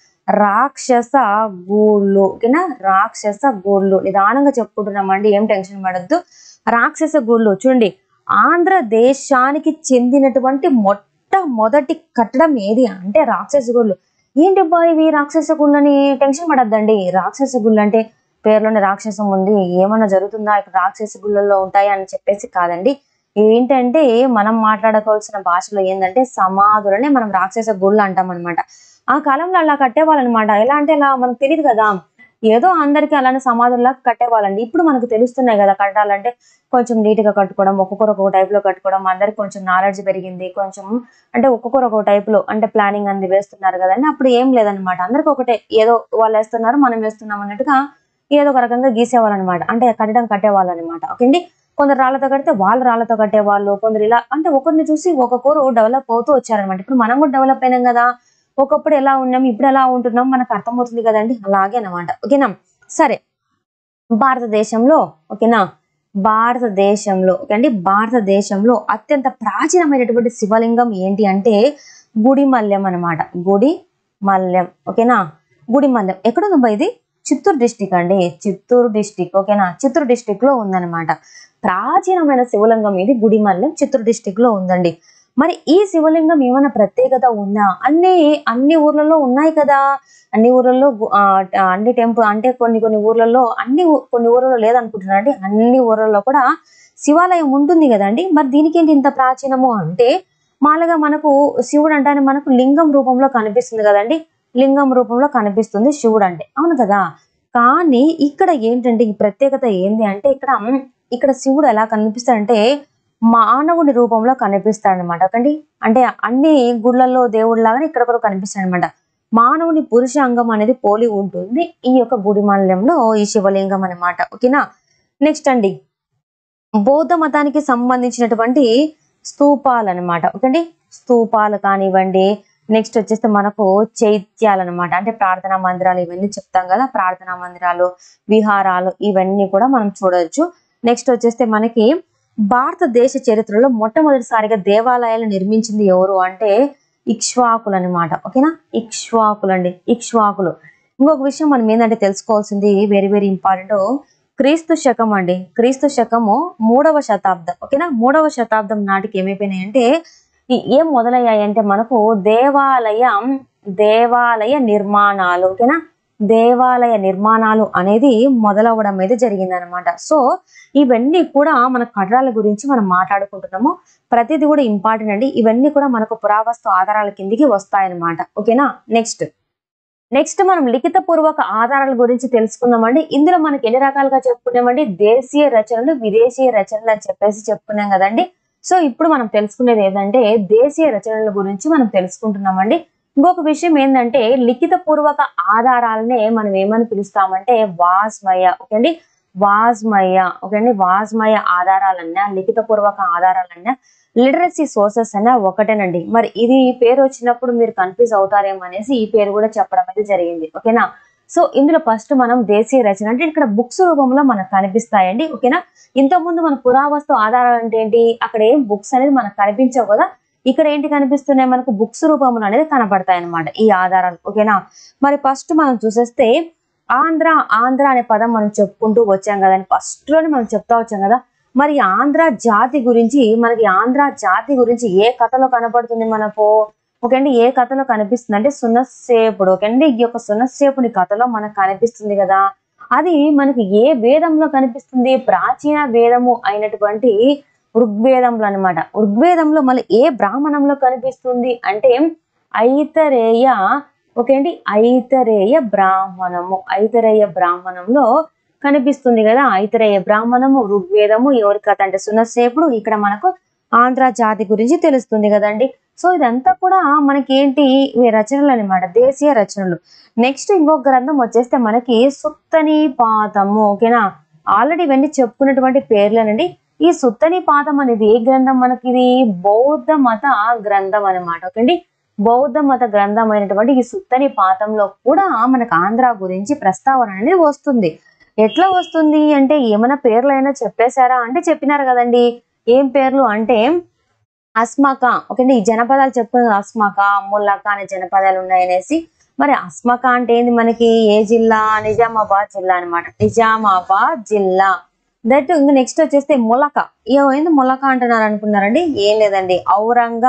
రాక్షస గూళ్ళు ఓకేనా రాక్షస గూళ్ళు నిదానంగా చెప్పుకుంటున్నామండి ఏం టెన్షన్ పడద్దు రాక్షస గూళ్ళు చూడండి ఆంధ్రదేశానికి చెందినటువంటి మొట్టమొదటి కట్టడం ఏది అంటే రాక్షస గుళ్ళు ఏంటి అబ్బా ఇవి రాక్షస గుళ్ళని టెన్షన్ పడద్దండి రాక్షస గుళ్ళు అంటే పేర్లోనే రాక్షసం ఉంది ఏమన్నా జరుగుతుందా ఇక్కడ రాక్షస గుళ్ళల్లో ఉంటాయి అని చెప్పేసి కాదండి ఏంటంటే మనం మాట్లాడుకోవాల్సిన భాషలో ఏంటంటే సమాధులనే మనం రాక్షస గుళ్ళు అంటాం అనమాట ఆ కాలంలో అలా కట్టేవాళ్ళనమాట ఎలా అంటే ఇలా మనకు తెలియదు కదా ఏదో అందరికి అలానే సమాధుల్లా కట్టేవాళ్ళండి ఇప్పుడు మనకు తెలుస్తున్నాయి కదా కట్టాలంటే కొంచెం నీట్ గా కట్టుకోవడం ఒక్కొక్కరు ఒక్కొక్క టైప్ లో కట్టుకోవడం అందరికి కొంచెం నాలెడ్జ్ పెరిగింది కొంచెం అంటే ఒక్కొక్కరు ఒక్కొక్క టైప్ లో అంటే ప్లానింగ్ అనేది వేస్తున్నారు కదండి అప్పుడు ఏం లేదనమాట అందరికి ఒకటే ఏదో వాళ్ళు వేస్తున్నారు మనం వేస్తున్నాం అన్నట్టుగా ఏదో ఒక రకంగా గీసేవాళ్ళు అనమాట అంటే కట్టడం కట్టేవాళ్ళు అనమాట ఓకే అండి కొందరు రాళ్లతో కడితే వాళ్ళు రాళ్లతో కట్టేవాళ్ళు కొందరు ఇలా అంటే ఒకరిని చూసి ఒక్కొక్కరు డెవలప్ అవుతూ వచ్చారనమాట ఇప్పుడు మనం కూడా డెవలప్ అయినాం కదా ఒకప్పుడు ఎలా ఉన్నాం ఇప్పుడు ఎలా ఉంటున్నాం మనకు అర్థమవుతుంది కదండి అలాగే అనమాట ఓకేనా సరే భారతదేశంలో ఓకేనా భారతదేశంలో ఓకే అండి భారతదేశంలో అత్యంత ప్రాచీనమైనటువంటి శివలింగం ఏంటి అంటే గుడి మల్యం అనమాట గుడి మల్యం ఓకేనా గుడి మల్యం ఎక్కడ ఉందబ్బా ఇది చిత్తూరు డిస్టిక్ అండి చిత్తూరు డిస్టిక్ ఓకేనా చిత్తూరు డిస్టిక్ లో ఉందన్నమాట ప్రాచీనమైన శివలింగం ఇది గుడి మల్యం చిత్తూరు డిస్టిక్ లో ఉందండి మరి ఈ శివలింగం ఏమైనా ప్రత్యేకత ఉందా అన్ని అన్ని ఊర్లలో ఉన్నాయి కదా అన్ని ఊర్లలో గు- ఆ, ఆ, అన్ని టెంపుల్ అంటే కొన్ని కొన్ని ఊర్లలో అన్ని ఊ- కొన్ని ఊర్లలో లేదనుకుంటున్నారండి అన్ని ఊర్లలో కూడా శివాలయం ఉంటుంది కదండి మరి దీనికి ఏంటి ఇంత ప్రాచీనము అంటే మామూలుగా మనకు శివుడు అంటే మనకు లింగం రూపంలో కనిపిస్తుంది కదండి లింగం రూపంలో కనిపిస్తుంది శివుడు అంటే అవును కదా కానీ ఇక్కడ ఏంటంటే ఈ ప్రత్యేకత ఏంది అంటే ఇక్కడ మ్, ఇక్కడ శివుడు ఎలా కనిపిస్తాడంటే మానవుడి రూపంలో కనిపిస్తాడు అనమాట కండి అంటే అన్ని గుళ్ళల్లో దేవుడిలాగానే ఇక్కడ కూడా కనిపిస్తాడు అనమాట మానవుని పురుష అంగం అనేది పోలి ఉంటుంది ఈ యొక్క గుడి మాల్యంలో ఈ శివలింగం అన్నమాట ఓకేనా నెక్స్ట్ అండి బౌద్ధ మతానికి సంబంధించినటువంటి స్తూపాలు అనమాట ఓకేండి స్తూపాలు కానివ్వండి నెక్స్ట్ వచ్చేస్తే మనకు చైత్యాలు అనమాట అంటే ప్రార్థనా మందిరాలు ఇవన్నీ చెప్తాం కదా ప్రార్థనా మందిరాలు విహారాలు ఇవన్నీ కూడా మనం చూడొచ్చు నెక్స్ట్ వచ్చేస్తే మనకి భారతదేశ చరిత్రలో మొట్టమొదటిసారిగా దేవాలయాలు నిర్మించింది ఎవరు అంటే ఇక్ష్వాకులు అనమాట ఓకేనా ఇక్ష్వాకులు అండి ఇక్ష్వాకులు ఇంకొక విషయం మనం ఏంటంటే తెలుసుకోవాల్సింది వెరీ వెరీ ఇంపార్టెంట్ క్రీస్తు శకం అండి క్రీస్తు శకము మూడవ శతాబ్దం ఓకేనా మూడవ శతాబ్దం నాటికి ఏమైపోయినాయంటే ఈ- ఏం మొదలయ్యాయి అంటే మనకు దేవాలయం దేవాలయ నిర్మాణాలు ఓకేనా దేవాలయ నిర్మాణాలు అనేది మొదలవ్వడం అయితే జరిగిందనమాట సో ఇవన్నీ కూడా మన కట్టడాల గురించి మనం మాట్లాడుకుంటున్నాము ప్రతిదీ కూడా ఇంపార్టెంట్ అండి ఇవన్నీ కూడా మనకు పురావస్తు ఆధారాల కిందికి వస్తాయన్నమాట ఓకేనా నెక్స్ట్ నెక్స్ట్ మనం లిఖిత పూర్వక ఆధారాల గురించి తెలుసుకుందామండి ఇందులో మనకి ఎన్ని రకాలుగా చెప్పుకున్నామండి దేశీయ రచనలు విదేశీయ రచనలు అని చెప్పేసి చెప్పుకున్నాం కదండి సో ఇప్పుడు మనం తెలుసుకునేది ఏంటంటే దేశీయ రచనల గురించి మనం తెలుసుకుంటున్నామండి ఇంకొక విషయం ఏంటంటే లిఖిత పూర్వక ఆధారాలనే మనం ఏమని పిలుస్తామంటే వాస్మయ ఓకే అండి వాజ్మయ ఓకే అండి వాజ్మయ ఆధారాలన్నా లిఖిత పూర్వక ఆధారాలన్నా లిటరసీ సోర్సెస్ అన్న ఒకటేనండి మరి ఇది పేరు వచ్చినప్పుడు మీరు కన్ఫ్యూజ్ అవుతారేమో అనేసి ఈ పేరు కూడా చెప్పడం అయితే జరిగింది ఓకేనా సో ఇందులో ఫస్ట్ మనం దేశీయ రచన అంటే ఇక్కడ బుక్స్ రూపంలో మనకు కనిపిస్తాయండి ఓకేనా ఇంతకుముందు మన పురావస్తు ఆధారాలు అంటే ఏంటి అక్కడ ఏం బుక్స్ అనేది మనకు కనిపించవు కదా ఇక్కడ ఏంటి కనిపిస్తున్నాయి మనకు బుక్స్ రూపంలో అనేది కనపడతాయి అన్నమాట ఈ ఆధారాలు ఓకేనా మరి ఫస్ట్ మనం చూసేస్తే ఆంధ్ర ఆంధ్ర అనే పదం మనం చెప్పుకుంటూ వచ్చాం కదండి ఫస్ట్ లోనే మనం చెప్తా వచ్చాం కదా మరి ఈ ఆంధ్ర జాతి గురించి మనకి ఆంధ్ర జాతి గురించి ఏ కథలో కనపడుతుంది మనకు ఓకే అండి ఏ కథలో కనిపిస్తుంది అంటే సున్నసేపుడు ఓకే అండి ఈ యొక్క సున్నసేపుని కథలో మనకు కనిపిస్తుంది కదా అది మనకి ఏ వేదంలో కనిపిస్తుంది ప్రాచీన వేదము అయినటువంటి ఋగ్వేదంలో అన్నమాట ఋగ్వేదంలో మళ్ళీ ఏ బ్రాహ్మణంలో కనిపిస్తుంది అంటే ఐతరేయ ఓకే అండి ఐతరేయ బ్రాహ్మణము ఐతరేయ బ్రాహ్మణంలో కనిపిస్తుంది కదా ఐతరేయ బ్రాహ్మణము ఋగ్వేదము ఎవరి కథ అంటే సునసేపుడు ఇక్కడ మనకు ఆంధ్ర జాతి గురించి తెలుస్తుంది కదండి సో ఇదంతా కూడా మనకి ఏంటి ఇవి రచనలు అనమాట దేశీయ రచనలు నెక్స్ట్ ఇంకొక గ్రంథం వచ్చేస్తే మనకి సుత్తని పాతము ఓకేనా ఆల్రెడీ ఇవన్నీ చెప్పుకున్నటువంటి పేర్లేనండి ఈ సుత్తని పాదం అనేది ఏ గ్రంథం మనకి ఇది బౌద్ధ మత గ్రంథం అన్నమాట ఓకేండి బౌద్ధ మత గ్రంథమైనటువంటి ఈ సుత్తని పాతంలో కూడా మనకు ఆంధ్ర గురించి ప్రస్తావన అనేది వస్తుంది ఎట్లా వస్తుంది అంటే ఏమైనా పేర్లు అయినా చెప్పేశారా అంటే చెప్పినారు కదండి ఏం పేర్లు అంటే అస్మక ఓకే ఈ జనపదాలు చెప్పుకున్న అస్మక ముల్లక అనే జనపదాలు ఉన్నాయనేసి మరి అస్మక అంటే ఏంది మనకి ఏ జిల్లా నిజామాబాద్ జిల్లా అన్నమాట నిజామాబాద్ జిల్లా దట్ ఇంక నెక్స్ట్ వచ్చేస్తే ములక ఏమైంది ములక అంటున్నారు అనుకున్నారండి ఏం లేదండి ఔరంగా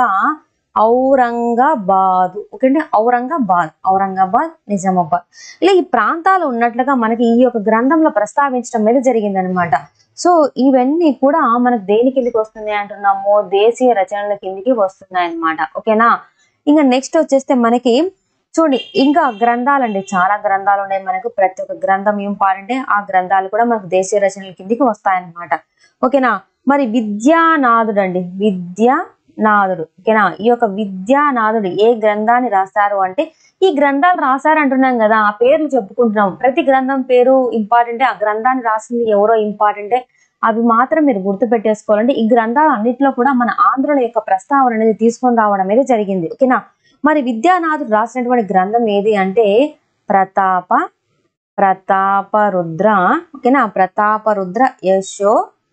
ఔరంగాబాద్ ఓకే అండి ఔరంగాబాద్ ఔరంగాబాద్ నిజామాబాద్ ఇలా ఈ ప్రాంతాలు ఉన్నట్లుగా మనకి ఈ యొక్క గ్రంథంలో ప్రస్తావించడం మీద జరిగిందనమాట సో ఇవన్నీ కూడా మనకు దేని కిందికి వస్తుంది అంటున్నాము దేశీయ రచనల కిందికి వస్తున్నాయి అన్నమాట ఓకేనా ఇంకా నెక్స్ట్ వచ్చేస్తే మనకి చూడండి ఇంకా గ్రంథాలండి చాలా గ్రంథాలు ఉన్నాయి మనకు ప్రతి ఒక్క గ్రంథం ఇంపార్టెంట్ ఆ గ్రంథాలు కూడా మనకు దేశీయ రచనల కిందికి వస్తాయన్నమాట ఓకేనా మరి విద్యానాథుడు అండి విద్యానాథుడు ఓకేనా ఈ యొక్క విద్యానాథుడు ఏ గ్రంథాన్ని రాశారు అంటే ఈ గ్రంథాలు రాశారు అంటున్నాం కదా ఆ పేర్లు చెప్పుకుంటున్నాం ప్రతి గ్రంథం పేరు ఇంపార్టెంటే ఆ గ్రంథాన్ని రాసింది ఎవరో ఇంపార్టెంటే అవి మాత్రం మీరు గుర్తు పెట్టేసుకోవాలంటే ఈ గ్రంథాలు అన్నింటిలో కూడా మన ఆంధ్రుల యొక్క ప్రస్తావన అనేది తీసుకొని రావడం అనేది జరిగింది ఓకేనా మరి విద్యానాథుడు రాసినటువంటి గ్రంథం ఏది అంటే ప్రతాప ప్రతాప రుద్ర ఓకేనా ప్రతాప రుద్ర యశో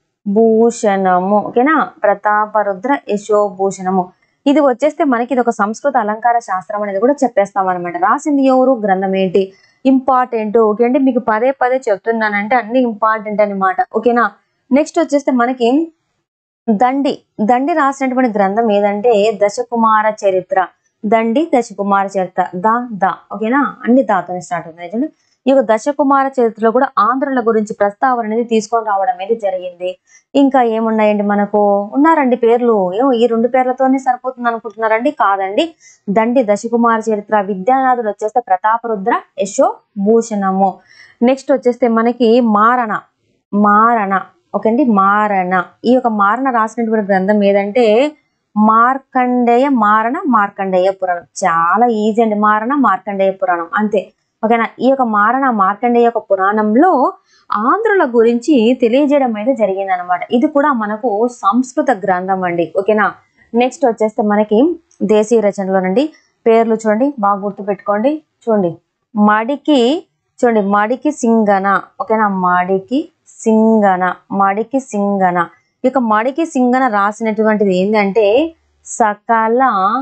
భూషణము ఓకేనా ప్రతాప రుద్ర యశో భూషణము ఇది వచ్చేస్తే మనకి ఇది ఒక సంస్కృత అలంకార శాస్త్రం అనేది కూడా చెప్పేస్తాం అనమాట రాసింది ఎవరు గ్రంథం ఏంటి ఇంపార్టెంట్ ఓకే అంటే మీకు పదే పదే చెప్తున్నానంటే అన్ని ఇంపార్టెంట్ అన్నమాట ఓకేనా నెక్స్ట్ వచ్చేస్తే మనకి దండి దండి రాసినటువంటి గ్రంథం ఏదంటే దశకుమార చరిత్ర దండి దశకుమార చరిత్ర దా దా ఓకేనా అన్ని దాతోనే స్టార్ట్ అవుతుంది చూడండి ఈ యొక్క దశకుమార చరిత్రలో కూడా ఆంధ్రుల గురించి ప్రస్తావన అనేది తీసుకొని రావడం అనేది జరిగింది ఇంకా ఏమున్నాయండి మనకు ఉన్నారండి పేర్లు ఏమో ఈ రెండు పేర్లతోనే సరిపోతుంది అనుకుంటున్నారండి కాదండి దండి దశకుమార చరిత్ర విద్యానాథుడు వచ్చేస్తే ప్రతాపరుద్ర యశో భూషణము నెక్స్ట్ వచ్చేస్తే మనకి మారణ మారణ ఓకే అండి మారణ ఈ యొక్క మారణ రాసినటువంటి గ్రంథం ఏదంటే మార్కండేయ మారణ మార్కండేయ పురాణం చాలా ఈజీ అండి మారణ మార్కండేయ పురాణం అంతే ఓకేనా ఈ యొక్క మారణ మార్కండేయ యొక్క పురాణంలో ఆంధ్రుల గురించి తెలియజేయడం అయితే జరిగింది అనమాట ఇది కూడా మనకు సంస్కృత గ్రంథం అండి ఓకేనా నెక్స్ట్ వచ్చేస్తే మనకి దేశీయ రచనలోనండి పేర్లు చూడండి బాగా గుర్తు పెట్టుకోండి చూడండి మడికి చూడండి మడికి సింగన ఓకేనా మడికి సింగన మడికి సింగన ఇక మడికి సింగన రాసినటువంటిది ఏంటంటే సకల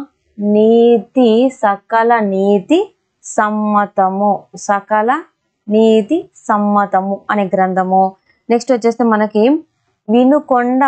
నీతి సకల నీతి సమ్మతము సకల నీతి సమ్మతము అనే గ్రంథము నెక్స్ట్ వచ్చేస్తే మనకి వినుకొండ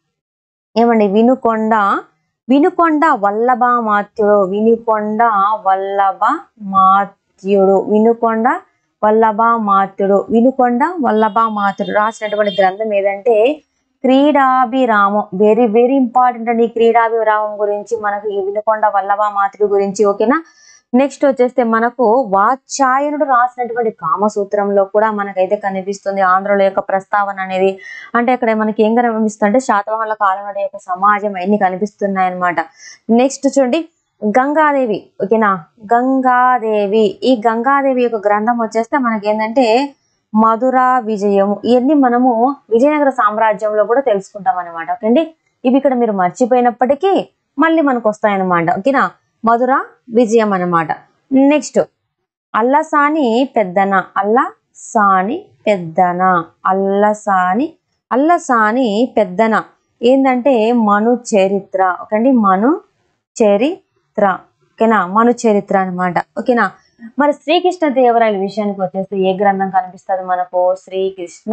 ఏమండి వినుకొండ వినుకొండ వల్లభ మాత్యుడు వినుకొండ వల్లభ మాత్యుడు వినుకొండ వల్లభ మాత్యుడు వినుకొండ వల్లభ మాత్యుడు రాసినటువంటి గ్రంథం ఏదంటే క్రీడాభిరామం వెరీ వెరీ ఇంపార్టెంట్ అండి ఈ క్రీడాభిరామం గురించి మనకు ఈ వినుకొండ వల్లభ మాత్రుడు గురించి ఓకేనా నెక్స్ట్ వచ్చేస్తే మనకు వాత్సాయనుడు రాసినటువంటి కామసూత్రంలో కూడా మనకైతే కనిపిస్తుంది ఆంధ్రుల యొక్క ప్రస్తావన అనేది అంటే అక్కడ మనకి ఏం కనిపిస్తుంది అంటే శాతవాహనుల కాలం నాటి యొక్క సమాజం అన్ని కనిపిస్తున్నాయి అన్నమాట నెక్స్ట్ చూడండి గంగాదేవి ఓకేనా గంగాదేవి ఈ గంగాదేవి యొక్క గ్రంథం వచ్చేస్తే మనకి ఏంటంటే మధుర విజయం ఇవన్నీ మనము విజయనగర సామ్రాజ్యంలో కూడా తెలుసుకుంటాం అనమాట ఓకే అండి ఇవి ఇక్కడ మీరు మర్చిపోయినప్పటికీ మళ్ళీ మనకు వస్తాయన్నమాట ఓకేనా మధుర విజయం అన్నమాట నెక్స్ట్ అల్లసాని పెద్దన అల్ల సాని పెద్దన అల్లసాని అల్లసాని పెద్దన ఏంటంటే మను చరిత్ర ఓకే అండి మను చరిత్ర ఓకేనా మను చరిత్ర అన్నమాట ఓకేనా మరి శ్రీకృష్ణ దేవరాయల విషయానికి వచ్చేస్తే ఏ గ్రంథం కనిపిస్తుంది మనకు శ్రీకృష్ణ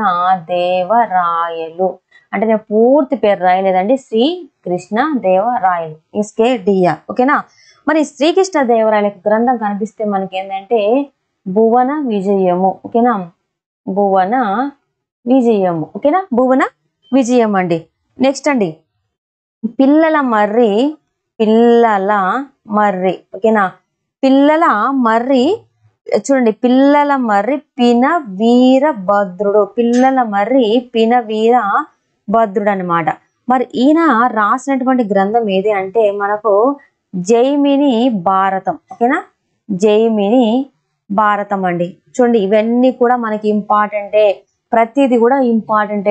దేవరాయలు అంటే నేను పూర్తి పేరు రాయలేదండి శ్రీ కృష్ణ దేవరాయలు ఇస్కే డిఆర్ ఓకేనా మరి శ్రీకృష్ణ దేవరాయల యొక్క గ్రంథం కనిపిస్తే మనకి ఏంటంటే భువన విజయము ఓకేనా భువన విజయము ఓకేనా భువన విజయం అండి నెక్స్ట్ అండి పిల్లల మర్రి పిల్లల మర్రి ఓకేనా పిల్లల మర్రి చూడండి పిల్లల మర్రి పిన వీర భద్రుడు పిల్లల మర్రి పిన వీర భద్రుడు అన్నమాట మరి ఈయన రాసినటువంటి గ్రంథం ఏది అంటే మనకు జైమిని భారతం ఓకేనా జైమిని భారతం అండి చూడండి ఇవన్నీ కూడా మనకి ఇంపార్టెంటే ప్రతిది కూడా ఇంపార్టెంటే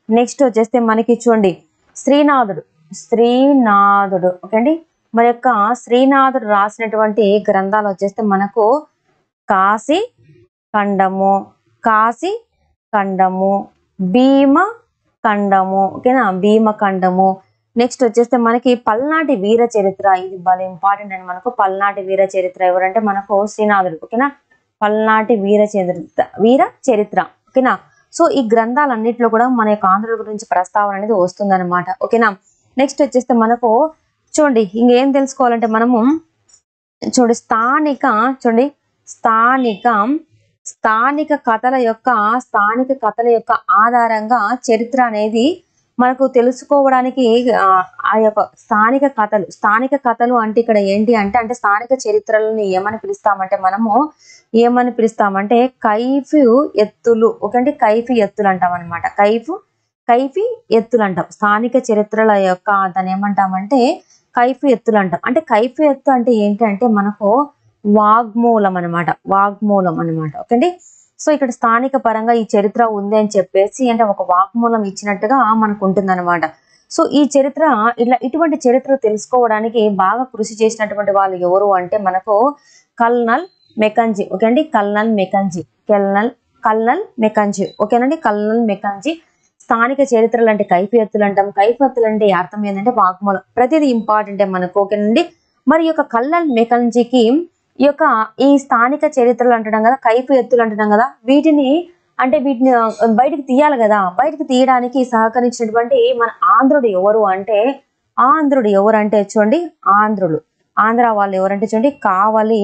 నెక్స్ట్ వచ్చేస్తే మనకి చూడండి శ్రీనాథుడు శ్రీనాథుడు ఓకే అండి మరి యొక్క శ్రీనాథుడు రాసినటువంటి గ్రంథాలు వచ్చేస్తే మనకు కాశీ ఖండము కాశీ ఖండము భీమ ఖండము ఓకేనా భీమ ఖండము నెక్స్ట్ వచ్చేస్తే మనకి పల్నాటి వీర చరిత్ర ఇది భలే ఇంపార్టెంట్ అండి మనకు పల్నాటి వీర చరిత్ర ఎవరంటే మనకు శ్రీనాథుడు ఓకేనా పల్నాటి వీర చరిత్ర వీర చరిత్ర ఓకేనా సో ఈ గ్రంథాలన్నింటిలో కూడా మన యొక్క ఆంధ్రుల గురించి ప్రస్తావన అనేది వస్తుందన్నమాట ఓకేనా నెక్స్ట్ వచ్చేస్తే మనకు చూడండి ఇంకేం తెలుసుకోవాలంటే మనము చూడండి స్థానిక చూడండి స్థానిక స్థానిక కథల యొక్క స్థానిక కథల యొక్క ఆధారంగా చరిత్ర అనేది మనకు తెలుసుకోవడానికి ఆ, ఆ యొక్క స్థానిక కథలు స్థానిక కథలు అంటే ఇక్కడ ఏంటి అంటే అంటే స్థానిక చరిత్రలని ఏమని పిలుస్తామంటే మనము ఏమని పిలుస్తామంటే కైఫు ఎత్తులు ఒకంటే కైఫీ ఎత్తులు అంటాం అనమాట కైఫు కైఫీ ఎత్తులు అంటాం స్థానిక చరిత్రల యొక్క దాన్ని ఏమంటామంటే కైఫు ఎత్తులు అంటాం అంటే కైఫు ఎత్తు అంటే ఏంటి అంటే మనకు వాగ్మూలం అన్నమాట వాగ్మూలం అన్నమాట ఓకే అండి సో ఇక్కడ స్థానిక పరంగా ఈ చరిత్ర ఉంది అని చెప్పేసి అంటే ఒక వాగ్మూలం ఇచ్చినట్టుగా మనకు ఉంటుందన్నమాట సో ఈ చరిత్ర ఇట్లా ఇటువంటి చరిత్ర తెలుసుకోవడానికి బాగా కృషి చేసినటువంటి వాళ్ళు ఎవరు అంటే మనకు కల్నల్ మెకంజీ ఓకే అండి colonel Mackenzie colonel colonel Mackenzie ఓకేనండి కల్నల్ మెకంజీ స్థానిక చరిత్రలు అంటే కైఫియత్తులు అంటాం కైఫియత్తులు అంటే అర్థం ఏంటంటే వాగ్మూలం ప్రతిదీ ఇంపార్టెంట్ మనకు ఓకేనండి మరి ఈ యొక్క కల్నల్ మెకంజీకి ఈ యొక్క ఈ స్థానిక చరిత్రలు అంటున్నాం కదా కైపు ఎత్తులు అంటున్నాం కదా వీటిని అంటే వీటిని ఆ, బయటికి తీయాలి కదా బయటికి తీయడానికి సహకరించినటువంటి మన ఆంధ్రుడు ఎవరు అంటే ఆంధ్రుడు ఎవరు అంటే చూడండి ఆంధ్రులు ఆంధ్ర వాళ్ళు ఎవరంటే చూడండి కావలి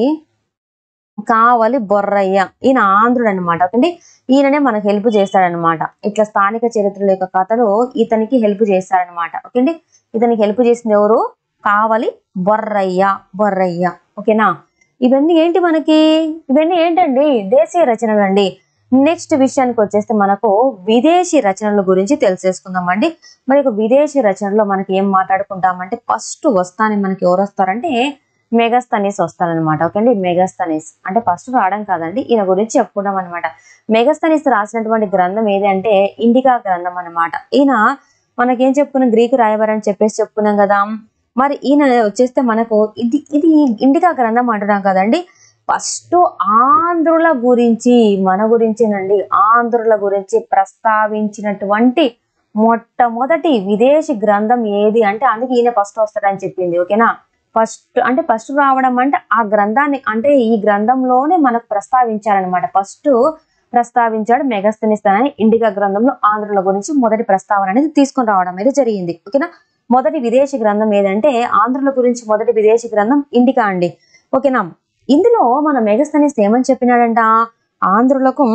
కావలి బొర్రయ్య ఈయన ఆంధ్రుడు అనమాట ఓకే ఈయననే మనకు హెల్ప్ చేస్తాడనమాట ఇట్లా స్థానిక చరిత్రల యొక్క కథలు ఇతనికి హెల్ప్ చేస్తాడనమాట ఓకే అండి ఇతనికి హెల్ప్ చేసింది ఎవరు కావలి బొర్రయ్య బొర్రయ్య ఓకేనా ఇవన్నీ ఏంటి మనకి ఇవన్నీ ఏంటండి దేశీయ రచనలు అండి నెక్స్ట్ విషయానికి వచ్చేస్తే మనకు విదేశీ రచనల గురించి తెలిసేసుకుందామండి మరి ఒక విదేశీ రచనలో మనకి ఏం మాట్లాడుకుంటామంటే ఫస్ట్ వస్తానే మనకి ఎవరు వస్తారంటే మెగాస్తనీస్ వస్తారనమాట ఓకే అండి మెగాస్తనీస్ అంటే ఫస్ట్ రావడం కాదండి ఈయన గురించి చెప్పుకుంటాం అనమాట మెగాస్తనీస్ రాసినటువంటి గ్రంథం ఏది అంటే ఇండికా గ్రంథం అన్నమాట ఈయన మనకేం చెప్పుకున్నాం గ్రీకు రాయబారి అని చెప్పేసి చెప్పుకున్నాం కదా మరి ఈయన వచ్చేస్తే మనకు ఇది ఇది ఇండికా గ్రంథం అంటున్నాం కదండి ఫస్ట్ ఆంధ్రుల గురించి మన గురించినండి ఆంధ్రుల గురించి ప్రస్తావించినటువంటి మొట్టమొదటి విదేశీ గ్రంథం ఏది అంటే అందుకే ఈయన ఫస్ట్ వస్తాడని చెప్పింది ఓకేనా ఫస్ట్ అంటే ఫస్ట్ రావడం అంటే ఆ గ్రంథాన్ని అంటే ఈ గ్రంథంలోనే మనకు ప్రస్తావించారనమాట ఫస్ట్ ప్రస్తావించాడు మెగస్తనిస్తాన్ అని ఇండికా గ్రంథంలో ఆంధ్రుల గురించి మొదటి ప్రస్తావన అనేది తీసుకొని రావడం అనేది జరిగింది ఓకేనా మొదటి విదేశీ గ్రంథం ఏదంటే ఆంధ్రుల గురించి మొదటి విదేశీ గ్రంథం ఇండికా అండి ఓకేనా ఇందులో మన మెగస్తనిస్ ఏమని చెప్పినాడంట ఆంధ్రులకు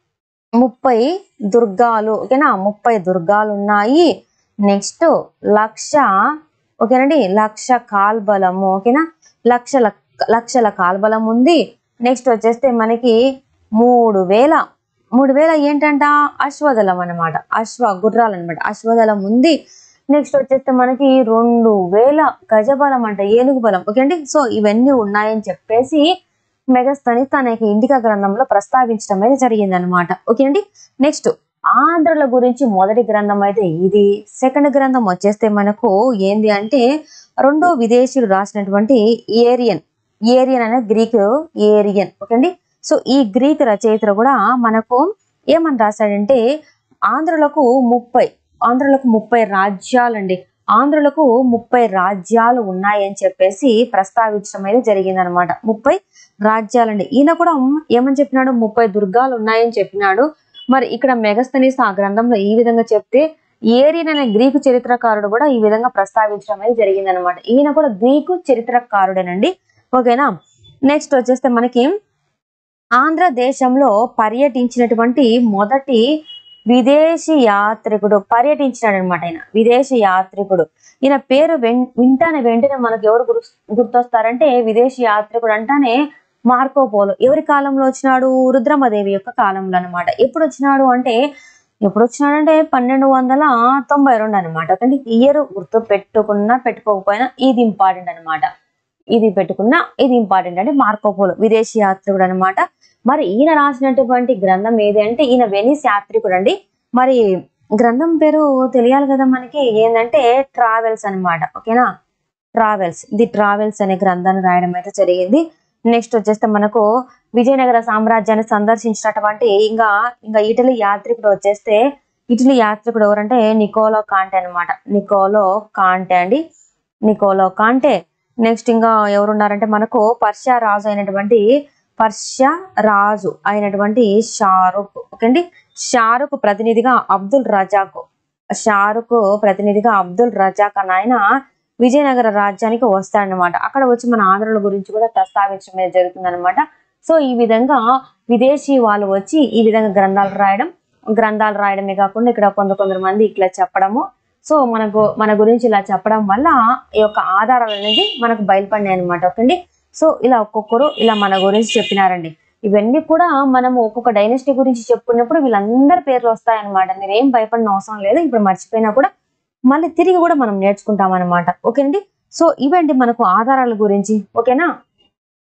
ముప్పై దుర్గాలు ఓకేనా ముప్పై దుర్గాలు ఉన్నాయి నెక్స్ట్ లక్ష ఓకేనండి లక్ష కాల్బలము ఓకేనా లక్షల లక్షల కాల్బలం ఉంది నెక్స్ట్ వచ్చేస్తే మనకి మూడు వేల మూడు వేల ఏంటంట అశ్వదళం అన్నమాట అశ్వ గుర్రాలు అనమాట అశ్వదళం ఉంది నెక్స్ట్ వచ్చేస్తే మనకి రెండు వేల గజబలం అంట ఏనుగు బలం ఓకే అండి సో ఇవన్నీ ఉన్నాయని చెప్పేసి మెగస్తని తన యొక్క ఇండికా గ్రంథంలో ప్రస్తావించడం అయితే జరిగింది అనమాట ఓకే అండి నెక్స్ట్ ఆంధ్రుల గురించి మొదటి గ్రంథం అయితే ఇది సెకండ్ గ్రంథం వచ్చేస్తే మనకు ఏంది అంటే రెండో విదేశీయులు రాసినటువంటి ఏరియన్ ఏరియన్ అనే గ్రీక్ ఏరియన్ ఓకే అండి సో ఈ గ్రీక్ రచయిత కూడా మనకు ఏమని రాశాడంటే ఆంధ్రులకు ముప్పై ఆంధ్రులకు ముప్పై రాజ్యాలండి ఆంధ్రులకు ముప్పై రాజ్యాలు ఉన్నాయని చెప్పేసి ప్రస్తావించడం అయితే జరిగిందనమాట ముప్పై రాజ్యాలండి ఈయన కూడా ఏమని చెప్పినాడు ముప్పై దుర్గాలు ఉన్నాయని చెప్పినాడు మరి ఇక్కడ మెగస్తనీస్ ఆ గ్రంథంలో ఈ విధంగా చెప్తే ఏరియన్ అనే గ్రీకు చరిత్రకారుడు కూడా ఈ విధంగా ప్రస్తావించడం అనేది జరిగిందనమాట ఈయన కూడా గ్రీకు చరిత్రకారుడేనండి ఓకేనా నెక్స్ట్ వచ్చేస్తే మనకి ఆంధ్ర దేశంలో పర్యటించినటువంటి మొదటి విదేశీ యాత్రికుడు పర్యటించినాడు అనమాట ఆయన విదేశీ యాత్రికుడు ఈయన పేరు వెన్ వింటానే వెంటనే మనకు ఎవరు గుర్ గుర్తొస్తారంటే విదేశీ యాత్రికుడు అంటానే మార్కో పోలో ఎవరి కాలంలో వచ్చినాడు రుద్రమదేవి యొక్క కాలంలో అన్నమాట ఎప్పుడు వచ్చినాడు అంటే ఎప్పుడు వచ్చినాడంటే పన్నెండు వందల తొంభై రెండు అనమాట ఓకే ఇయర్ గుర్తు పెట్టుకున్నా పెట్టుకోకపోయినా ఇది ఇంపార్టెంట్ అన్నమాట ఇది పెట్టుకున్నా ఇది ఇంపార్టెంట్ అంటే మార్కోపోలో విదేశీ యాత్రికుడు అనమాట మరి ఈయన రాసినటువంటి గ్రంథం ఏది అంటే ఈయన వెనిస్ యాత్రికుడు అండి మరి గ్రంథం పేరు తెలియాలి కదా మనకి ఏంటంటే ట్రావెల్స్ అన్నమాట ఓకేనా ట్రావెల్స్ ది ట్రావెల్స్ అనే గ్రంథాన్ని రాయడం అయితే జరిగింది నెక్స్ట్ వచ్చేస్తే మనకు విజయనగర సామ్రాజ్యాన్ని సందర్శించినటువంటి ఇంకా ఇంకా ఇటలీ యాత్రికుడు వచ్చేస్తే ఇటలీ యాత్రికుడు ఎవరంటే నికోలో కాంటే అన్నమాట నికోలో కాంటే అండి నికోలో కాంటే నెక్స్ట్ ఇంకా ఎవరున్నారంటే మనకు పర్షియా రాజు అయినటువంటి పర్షియా రాజు అయినటువంటి షారుఖ్ ఓకే అండి షారుఖ్ ప్రతినిధిగా అబ్దుల్ రజాక్ షారుఖ్ ప్రతినిధిగా అబ్దుల్ రజాక్ అని ఆయన విజయనగర రాజ్యానికి వస్తాడనమాట అక్కడ వచ్చి మన ఆంధ్రుల గురించి కూడా ప్రస్తావించడం జరుగుతుంది అనమాట సో ఈ విధంగా విదేశీ వాళ్ళు వచ్చి ఈ విధంగా గ్రంథాలు రాయడం గ్రంథాలు రాయడమే కాకుండా ఇక్కడ కొంత కొందరు మంది ఇట్లా చెప్పడము సో మనకు మన గురించి ఇలా చెప్పడం వల్ల ఈ యొక్క ఆధారాలు అనేది మనకు బయలుపడినాయి అనమాట ఓకేండి సో ఇలా ఒక్కొక్కరు ఇలా మన గురించి చెప్పినారండి ఇవన్నీ కూడా మనము ఒక్కొక్క డైనెస్టీ గురించి చెప్పుకున్నప్పుడు వీళ్ళందరి పేర్లు వస్తాయన్నమాట మీరు ఏం భయపడిన అవసరం లేదు ఇప్పుడు మర్చిపోయినా కూడా మళ్ళీ తిరిగి కూడా మనం నేర్చుకుంటాం అనమాట ఓకేనండి సో ఇవండి మనకు ఆధారాల గురించి ఓకేనా